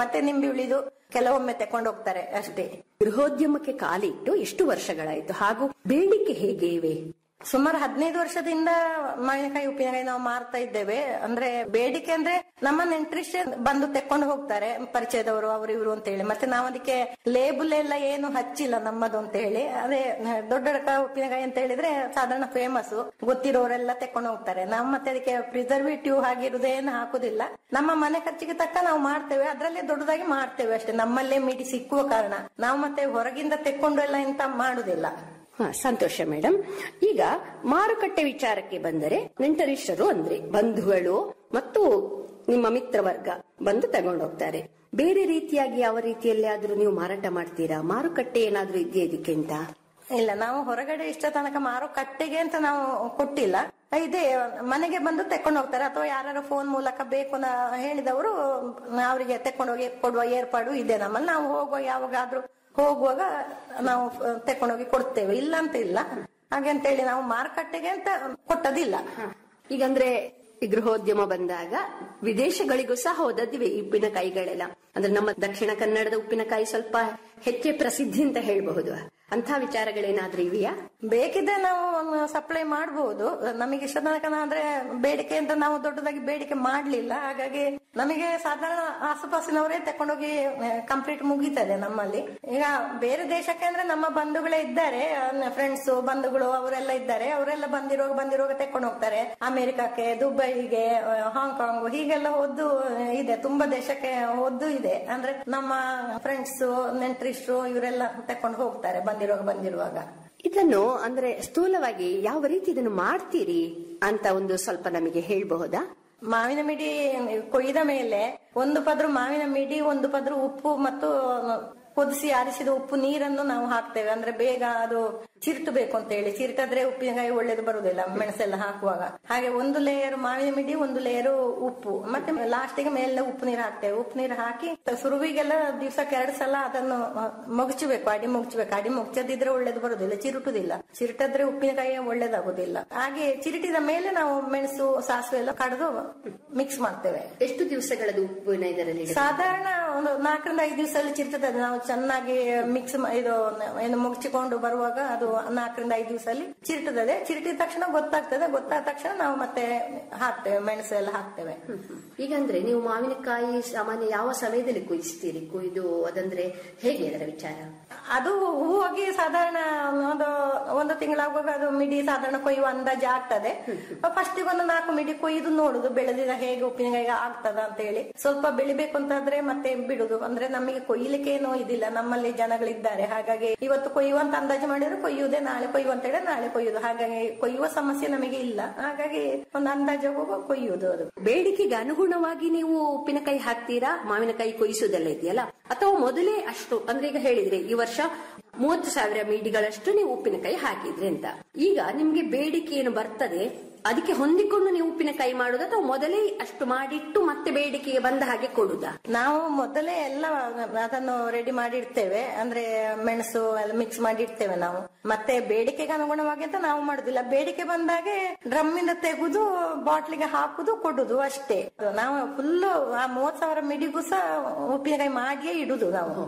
ಮತ್ತೆ ನಿಂಬೆ ಉಳಿದು ಕೆಲವೊಮ್ಮೆ ತಕೊಂಡು ಹೋಗ್ತಾರೆ ಅಷ್ಟೇ ಗೃಹೋದ್ಯಮಕ್ಕೆ ಕಾಲಿಟ್ಟು ಎಷ್ಟು ವರ್ಷಗಳಾಯ್ತು ಹಾಗೂ ಬೇಡಿಕೆ ಹೇಗೆ ಇವೆ ಸುಮಾರು ಹದಿನೈದು ವರ್ಷದಿಂದ ಮಾವಿನಕಾಯಿ ಉಪ್ಪಿನಕಾಯಿ ನಾವು ಮಾರ್ತಾ ಇದ್ದೇವೆ ಅಂದ್ರೆ ಬೇಡಿಕೆ ಅಂದ್ರೆ ನಮ್ಮ ನೆಂಟ್ರಿಸ್ಟ್ ಬಂದು ತೆಕ್ಕೊಂಡು ಹೋಗ್ತಾರೆ ಪರಿಚಯದವರು ಅವರು ಇವರು ಅಂತ ಹೇಳಿ ಮತ್ತೆ ನಾವು ಅದಕ್ಕೆ ಲೇಬಲ್ ಎಲ್ಲ ಏನು ಹಚ್ಚಿಲ್ಲ ನಮ್ಮದು ಅಂತ ಹೇಳಿ ಅದೇ ದೊಡ್ಡ ದೊಡ್ಡ ಉಪ್ಪಿನಕಾಯಿ ಅಂತ ಹೇಳಿದ್ರೆ ಸಾಧಾರಣ ಫೇಮಸ್ ಗೊತ್ತಿರೋರೆಲ್ಲ ತೆಕ್ಕೊಂಡು ಹೋಗ್ತಾರೆ ನಾವು ಮತ್ತೆ ಅದಕ್ಕೆ ಪ್ರಿಸರ್ವೇಟಿವ್ ಆಗಿರುವುದೇನು ಹಾಕುದಿಲ್ಲ ನಮ್ಮ ಮನೆ ಖರ್ಚಿಗೆ ತಕ್ಕ ನಾವು ಮಾಡ್ತೇವೆ ಅದ್ರಲ್ಲೇ ದೊಡ್ಡದಾಗಿ ಮಾಡ್ತೇವೆ ಅಷ್ಟೇ ನಮ್ಮಲ್ಲೇ ಮಿಡಿ ಸಿಕ್ಕುವ ಕಾರಣ ನಾವು ಮತ್ತೆ ಹೊರಗಿಂದ ತೆಕ್ಕೊಂಡು ಎಲ್ಲ ಎಂತ ಮಾಡುದಿಲ್ಲ ಹಾ ಸಂತೋಷ ಮೇಡಮ್ ಈಗ ಮಾರುಕಟ್ಟೆ ವಿಚಾರಕ್ಕೆ ಬಂದರೆ ನೆಂಟರಿಷ್ಟರು ಅಂದ್ರೆ ಬಂಧುಗಳು ಮತ್ತು ನಿಮ್ಮ ಮಿತ್ರವರ್ಗ ಬಂದು ತಗೊಂಡೋಗ್ತಾರೆ ಬೇರೆ ರೀತಿಯಾಗಿ ಯಾವ ರೀತಿಯಲ್ಲಿ ಆದ್ರೂ ನೀವು ಮಾರಾಟ ಮಾಡ್ತೀರಾ ಮಾರುಕಟ್ಟೆ ಏನಾದ್ರೂ ಇದೆಯಾ ಇದಕ್ಕೆ ಅಂತ ಇಲ್ಲ ನಾವು ಹೊರಗಡೆ ಇಷ್ಟ ತನಕ ಮಾರುಕಟ್ಟೆಗೆ ಅಂತ ನಾವು ಕೊಟ್ಟಿಲ್ಲ ಇದೇ ಮನೆಗೆ ಬಂದು ತೆಕೊಂಡು ಹೋಗ್ತಾರೆ ಅಥವಾ ಯಾರು ಫೋನ್ ಮೂಲಕ ಬೇಕು ಅಂತ ಹೇಳಿದವರು ಅವರಿಗೆ ತೆಕೊಂಡೋಗಿ ಕೊಡುವ ಏರ್ಪಾಡು ಇದೆ ನಮ್ಮಲ್ಲಿ ನಾವು ಹೋಗುವ ಯಾವಾಗಾದ್ರೂ ಹೋಗುವಾಗ ನಾವು ತೆಕೊಂಡೋಗಿ ಕೊಡ್ತೇವೆ ಇಲ್ಲ ಅಂತ ಇಲ್ಲ ಹಾಗೆ ಅಂತ ಹೇಳಿ ನಾವು ಮಾರುಕಟ್ಟೆಗೆ ಅಂತ ಕೊಟ್ಟದಿಲ್ಲ ಈಗಂದ್ರೆ ಈ ಗೃಹೋದ್ಯಮ ಬಂದಾಗ ವಿದೇಶಗಳಿಗೂ ಸಹ ಹೋದದ್ದಿವೆ ಈ ಉಪ್ಪಿನಕಾಯಿಗಳೆಲ್ಲ ಅಂದ್ರೆ ನಮ್ಮ ದಕ್ಷಿಣ ಕನ್ನಡದ ಉಪ್ಪಿನಕಾಯಿ ಸ್ವಲ್ಪ ಹೆಚ್ಚೆ ಪ್ರಸಿದ್ಧಿ ಅಂತ ಹೇಳಬಹುದು ಅಂತ ವಿಚಾರಗಳೇನಾದ್ರೂ ಇವೆಯಾ ಬೇಕಿದ್ರೆ ನಾವು ಸಪ್ಲೈ ಮಾಡಬಹುದು ನಮಗೆ ಇಷ್ಟ ತನಕ ಅಂದ್ರೆ ಬೇಡಿಕೆ ಅಂತ ನಾವು ದೊಡ್ಡದಾಗಿ ಬೇಡಿಕೆ ಮಾಡ್ಲಿಲ್ಲ ಹಾಗಾಗಿ ನಮಗೆ ಸಾಧಾರಣ ಆಸುಪಾಸಿನವರೇ ತಕೊಂಡೋಗಿ ಕಂಪ್ಲೀಟ್ ಮುಗೀತದೆ ನಮ್ಮಲ್ಲಿ ಈಗ ಬೇರೆ ದೇಶಕ್ಕೆ ಅಂದ್ರೆ ನಮ್ಮ ಬಂಧುಗಳೇ ಇದ್ದಾರೆ ಫ್ರೆಂಡ್ಸ್ ಬಂಧುಗಳು ಅವರೆಲ್ಲ ಇದ್ದಾರೆ ಅವರೆಲ್ಲ ಬಂದಿರುವಾಗ ಬಂದಿರುವಾಗ ತೆಕೊಂಡು ಹೋಗ್ತಾರೆ ಅಮೆರಿಕಕ್ಕೆ ದುಬೈಗೆ ಹಾಂಗ್ಕಾಂಗ್ ಹೀಗೆಲ್ಲ ಹೋದ್ದು ಇದೆ ತುಂಬಾ ದೇಶಕ್ಕೆ ಹೋದ್ದು ಇದೆ ಅಂದ್ರೆ ನಮ್ಮ ಫ್ರೆಂಡ್ಸ್ ನೆಂಟ್ರಿಸ್ಟ್ರು ಇವರೆಲ್ಲ ತಕೊಂಡು ಹೋಗ್ತಾರೆ ಬಂದಿರುವಾಗ ಬಂದಿರುವಾಗ ಇದನ್ನು ಅಂದ್ರೆ ಸ್ಥೂಲವಾಗಿ ಯಾವ ರೀತಿ ಇದನ್ನು ಮಾಡ್ತೀರಿ ಅಂತ ಒಂದು ಸ್ವಲ್ಪ ನಮಗೆ ಹೇಳ್ಬಹುದಾ ಮಾವಿನ ಮಿಡಿ ಕೊಯ್ದ ಮೇಲೆ ಒಂದು ಪದ್ರು ಮಾವಿನ ಮಿಡಿ ಒಂದು ಪದ್ರು ಉಪ್ಪು ಮತ್ತು ಕುದಿಸಿ ಆರಿಸಿದ ಉಪ್ಪು ನೀರನ್ನು ನಾವು ಹಾಕ್ತೇವೆ ಅಂದ್ರೆ ಬೇಗ ಅದು ಚಿರುಟು ಬೇಕು ಅಂತ ಹೇಳಿ ಚಿರುಟಾದ್ರೆ ಉಪ್ಪಿನಕಾಯಿ ಒಳ್ಳೇದು ಬರುದಿಲ್ಲ ಮೆಣಸೆಲ್ಲ ಹಾಕುವಾಗ ಹಾಗೆ ಒಂದು ಲೇಯರ್ ಮಾವಿನ ಮಿಡಿ ಒಂದು ಲೇಯರ್ ಉಪ್ಪು ಮತ್ತೆ ಲಾಸ್ಟಿಗೆ ಮೇಲೆ ಉಪ್ಪು ನೀರು ಹಾಕ್ತೇವೆ ಉಪ್ಪು ನೀರು ಹಾಕಿ ಸುರುವಿಗೆಲ್ಲ ದಿವ್ಸಕ್ಕೆ ಎರಡು ಸಲ ಅದನ್ನು ಮುಗಚಬೇಕು ಅಡಿ ಮುಗಚಬೇಕು ಅಡಿ ಮುಗಚದಿದ್ರೆ ಒಳ್ಳೇದು ಬರುದಿಲ್ಲ ಚಿರುಟುದಿಲ್ಲ ಚಿರುಟಾದ್ರೆ ಉಪ್ಪಿನಕಾಯಿ ಒಳ್ಳೇದಾಗುದಿಲ್ಲ ಹಾಗೆ ಚಿರುಟಿದ ಮೇಲೆ ನಾವು ಮೆಣಸು ಸಾಸಿವೆ ಎಲ್ಲ ಕಡಿದು ಮಿಕ್ಸ್ ಮಾಡ್ತೇವೆ ಎಷ್ಟು ದಿವಸಗಳದ್ದು ಉಪ್ಪಿನ ಇದರಲ್ಲಿ ಸಾಧಾರಣ ಒಂದು ನಾಲ್ಕರಿಂದ ಐದು ದಿವಸದಲ್ಲಿ ಚಿರ್ತದೆ ನಾವು ಚೆನ್ನಾಗಿ ಮಿಕ್ಸ್ ಇದು ಏನು ಮುಗಿಸಿಕೊಂಡು ಬರುವಾಗ ಅದು ನಾಲ್ಕರಿಂದ ಐದು ದಿವಸದಲ್ಲಿ ಚಿರುಟುತ್ತದೆ ಚಿರುಟಿದ ತಕ್ಷಣ ಗೊತ್ತಾಗ್ತದೆ ಗೊತ್ತಾದ ತಕ್ಷಣ ನಾವು ಮತ್ತೆ ಹಾಕ್ತೇವೆ ಮೆಣಸು ಎಲ್ಲ ಹಾಕ್ತೇವೆ ಈಗಂದ್ರೆ ನೀವು ಮಾವಿನಕಾಯಿ ಸಾಮಾನ್ಯ ಯಾವ ಸಮಯದಲ್ಲಿ ಕೊಯ್ಸ್ತೀರಿ ಕೊಯ್ದು ಅದಂದ್ರೆ ಹೇಗೆ ಅದರ ವಿಚಾರ ಅದು ಹೂವಾಗಿ ಸಾಧಾರಣ ಒಂದು ಒಂದು ತಿಂಗಳಾಗುವಾಗ ಅದು ಮಿಡಿ ಸಾಧಾರಣ ಕೊಯ್ಯುವ ಅಂದಾಜು ಆಗ್ತದೆ ಫಸ್ಟ್ ಒಂದು ನಾಲ್ಕು ಮಿಡಿ ಕೊಯ್ದು ನೋಡುದು ಬೆಳೆದಿದ ಹೇಗೆ ಉಪ್ಪಿನಕಾಯಿ ಆಗ್ತದ ಅಂತ ಹೇಳಿ ಸ್ವಲ್ಪ ಬೆಳಿಬೇಕು ಅಂತಾದ್ರೆ ಮತ್ತೆ ಬಿಡುದು ಅಂದ್ರೆ ನಮಗೆ ಕೊಯ್ಲಿಕ್ಕೆ ಏನೋ ಇದಿಲ್ಲ ನಮ್ಮಲ್ಲಿ ಜನಗಳಿದ್ದಾರೆ ಹಾಗಾಗಿ ಇವತ್ತು ಕೊಯ್ಯುವಂತ ಅಂದಾಜು ಮಾಡಿದ್ರೆ ಕೊಯ್ಯುವುದೇ ನಾಳೆ ಕೊಯ್ಯುವಂತ ಹೇಳಿ ನಾಳೆ ಕೊಯ್ಯುದು ಹಾಗಾಗಿ ಕೊಯ್ಯುವ ಸಮಸ್ಯೆ ನಮಗೆ ಇಲ್ಲ ಹಾಗಾಗಿ ಒಂದು ಅಂದಾಜು ಹೋಗುವ ಕೊಯ್ಯುವುದು ಅದು ಬೇಡಿಕೆಗೆ ಅನುಗುಣವಾಗಿ ನೀವು ಉಪ್ಪಿನಕಾಯಿ ಹಾಕ್ತೀರಾ ಮಾವಿನಕಾಯಿ ಕೊಯ್ಸುವುದೆಲ್ಲ ಇದೆಯಲ್ಲ ಅಥವಾ ಮೊದಲೇ ಅಷ್ಟು ಅಂದ್ರೆ ಈಗ ಹೇಳಿದ್ರೆ ಈ ವರ್ಷ ಮೂವತ್ತು ಸಾವಿರ ಮೀಡಿಗಳಷ್ಟು ನೀವು ಉಪ್ಪಿನಕಾಯಿ ಹಾಕಿದ್ರಿ ಅಂತ ಈಗ ನಿಮ್ಗೆ ಬೇಡಿಕೆ ಏನು ಬರ್ತದೆ ಅದಕ್ಕೆ ಹೊಂದಿಕೊಂಡು ನೀವು ಉಪ್ಪಿನಕಾಯಿ ಮಾಡುದು ಅಥವಾ ಮೊದಲೇ ಅಷ್ಟು ಮಾಡಿಟ್ಟು ಮತ್ತೆ ಬೇಡಿಕೆಗೆ ಬಂದ ಹಾಗೆ ಕೊಡುದಾ ನಾವು ಮೊದಲೇ ಎಲ್ಲ ಅದನ್ನು ರೆಡಿ ಮಾಡಿ ಇಡ್ತೇವೆ ಅಂದ್ರೆ ಮೆಣಸು ಎಲ್ಲ ಮಿಕ್ಸ್ ಮಾಡಿ ಇಡ್ತೇವೆ ನಾವು ಮತ್ತೆ ಬೇಡಿಕೆಗೆ ಅನುಗುಣವಾಗಿ ಅಂತ ನಾವು ಮಾಡುದಿಲ್ಲ ಬೇಡಿಕೆ ಬಂದಾಗೆ ಡ್ರಮ್ ಇಂದ ತೆಗೆದು ಬಾಟ್ಲಿಗೆ ಹಾಕುದು ಕೊಡುದು ಅಷ್ಟೇ ನಾವು ಫುಲ್ ಆ ಮೂವತ್ ಸಾವಿರ ಮಿಡಿಗೂ ಸಹ ಉಪ್ಪಿನಕಾಯಿ ಮಾಡಿಯೇ ಇಡುದು ನಾವು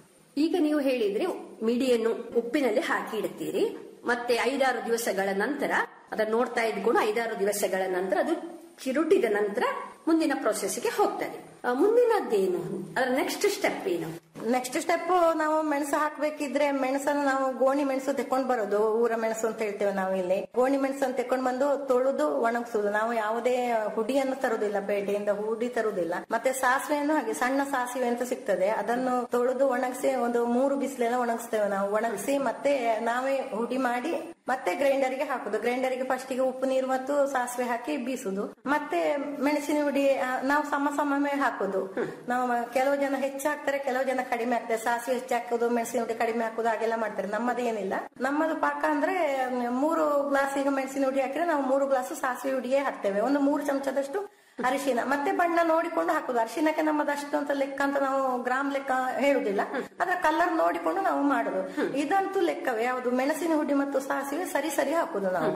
ಈಗ ನೀವು ಹೇಳಿದ್ರೆ ಮಿಡಿಯನ್ನು ಉಪ್ಪಿನಲ್ಲಿ ಹಾಕಿ ಇಡ್ತೀರಿ ಮತ್ತೆ ಐದಾರು ದಿವಸಗಳ ನಂತರ ಅದನ್ನ ನೋಡ್ತಾ ಇದ್ಕೊಂಡು ಐದಾರು ದಿವಸಗಳ ನಂತರ ಅದು ಚಿರುಟಿದ ನಂತರ ಮುಂದಿನ ಪ್ರೊಸೆಸ್ಗೆ ಹೋಗ್ತದೆ ಆ, ಮುಂದಿನದ್ದೇನು ಅದರ ನೆಕ್ಸ್ಟ್ ಸ್ಟೆಪ್ ಏನು ನೆಕ್ಸ್ಟ್ ಸ್ಟೆಪ್ ನಾವು ಮೆಣಸು ಹಾಕ್ಬೇಕಿದ್ರೆ ಮೆಣಸನ್ನು ನಾವು ಗೋಣಿ ಮೆಣಸು ತೆಕೊಂಡ್ ಬರೋದು ಊರ ಮೆಣಸು ಅಂತ ಹೇಳ್ತೇವೆ ನಾವು ಇಲ್ಲಿ ಗೋಣಿ ಮೆಣಸನ್ನು ತೆಕೊಂಡ್ ಬಂದು ತೊಳೆದು ಒಣಗಿಸುದು ನಾವು ಯಾವುದೇ ಹುಡಿಯನ್ನು ತರುದಿಲ್ಲ ಪೇಟೆಯಿಂದ ಹುಡಿ ತರುದಿಲ್ಲ ಮತ್ತೆ ಸಾಸಿವೆಯನ್ನು ಹಾಗೆ ಸಣ್ಣ ಸಾಸಿವೆ ಅಂತ ಸಿಗ್ತದೆ ಅದನ್ನು ತೊಳೆದು ಒಣಗಿಸಿ ಒಂದು ಮೂರು ಬಿಸಿಲೆಲ್ಲ ಒಣಗಿಸ್ತೇವೆ ನಾವು ಒಣಗಿಸಿ ಮತ್ತೆ ನಾವೇ ಹುಡಿ ಮಾಡಿ ಮತ್ತೆ ಗ್ರೈಂಡರ್ಗೆ ಹಾಕುದು ಗ್ರೈಂಡರ್ಗೆ ಫಸ್ಟಿಗೆ ಉಪ್ಪು ನೀರು ಮತ್ತು ಸಾಸಿವೆ ಹಾಕಿ ಬೀಸುದು ಮತ್ತೆ ಮೆಣಸಿನ ಹುಡಿ ಆ, ನಾವು ಸಮ ಸಮವೇ ಹಾಕುದು ನಾವು ಕೆಲವು ಜನ ಹೆಚ್ಚು ಹಾಕ್ತಾರೆ ಕೆಲವು ಜನ ಕಡಿಮೆ ಹಾಕ್ತಾರೆ ಸಾಸಿವೆ ಹೆಚ್ಚು ಹಾಕುದು ಮೆಣಸಿನ ಹುಡಿ ಕಡಿಮೆ ಹಾಕುದು ಹಾಗೆಲ್ಲ ಮಾಡ್ತಾರೆ ನಮ್ಮದೇನಿಲ್ಲ ನಮ್ಮದು ಪಾಕ ಅಂದ್ರೆ ಮ್, ಮೂರು ಗ್ಲಾಸ್ ಈಗ ಮೆಣಸಿನ ಹುಡಿ ಹಾಕಿದ್ರೆ ನಾವು ಮೂರು ಗ್ಲಾಸ್ ಸಾಸಿವೆ ಹುಡಿಗೆ ಹಾಕ್ತೇವೆ ಒಂದು ಮೂರು ಚಮಚದಷ್ಟು ಅರಿಶಿನ ಮತ್ತೆ ಬಣ್ಣ ನೋಡಿಕೊಂಡು ಹಾಕುದು ಅರಿಶಿನಕ್ಕೆ ನಮ್ಮದು ಅಷ್ಟು ಅಂತ ಲೆಕ್ಕ ಅಂತ ನಾವು ಗ್ರಾಮ್ ಲೆಕ್ಕ ಹೇಳುದಿಲ್ಲ ಅದ್ರ ಕಲರ್ ನೋಡಿಕೊಂಡು ನಾವು ಮಾಡುದು ಇದಂತೂ ಲೆಕ್ಕವೇ ಯಾವುದು ಮೆಣಸಿನ ಹುಡಿ ಮತ್ತು ಸಾಸಿವೆ ಸರಿ ಸರಿ ಹಾಕುದು ನಾವು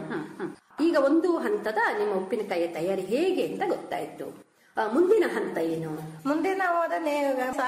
ಈಗ ಒಂದು ಹಂತದ ನಿಮ್ಮ ಉಪ್ಪಿನಕಾಯಿಯ ತಯಾರಿ ಹೇಗೆ ಅಂತ ಗೊತ್ತಾಯ್ತು ಆ, ಮುಂದಿನ ಹಂತ ಏನು ಮುಂದೆ ನಾವು ಅದನ್ನೇ